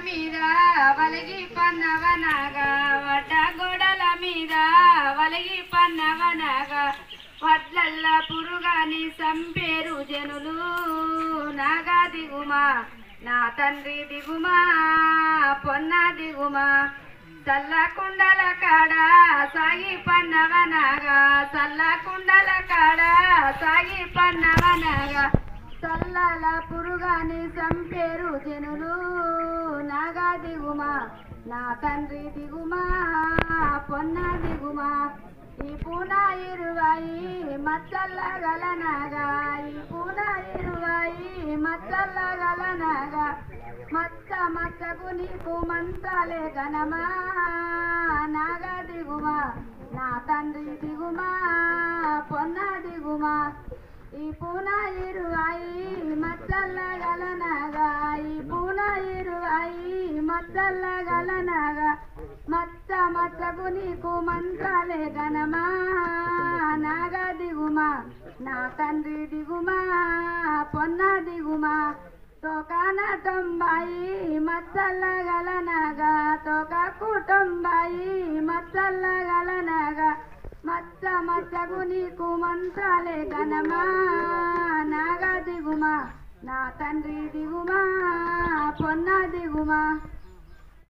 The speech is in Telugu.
మీద వలిగి పన్నవనగా వడ్డ గోడల మీద వలిగి పన్నవనగా వడ్లల్ల పురుగాని సంపేరు జనులు నాగా దిగుమా నా తండ్రి దిగుమా పొన్న దిగుమా చల్ల కుండల కాడ సాగి పన్నవనగా చల్ల కుండల కాడ సాగి పన్నవనగా చల్లల పురుగాని సంపేరు జనులు నాగా దిగుమా నా తండ్రి దిగుమా పొన్న దిగుమా ఈ పూన ఇరువాయి మచ్చల్ల గలనగా ఈ పూన ఇరువాయి మచ్చల్ల గలనగా మచ్చ మచ్చకు నీకు మంచాలే గనమా నాగా దిగుమా నా తండ్రి దిగుమా పొన్న దిగుమా ఈ పూన ఇరువాయి మచ్చల్ల గలనగా ఈ పూన ఇరువాయి మచ్చల్ల గలనగా మచ్చ మచ్చకు నీకు మంత్రాలే గనమా నాగా దిగుమా నా తండ్రి దిగుమా పొన్న దిగుమా తోకాన తొంబాయి మచ్చల్ల గలనగా తోక కుటుంబాయి మచ్చల్ల గలనగా మచ్చ మచ్చకు నీకు మంత్రాలే గనమా నాగా దిగుమా నా తండ్రి దిగుమా పొన్న దిగుమా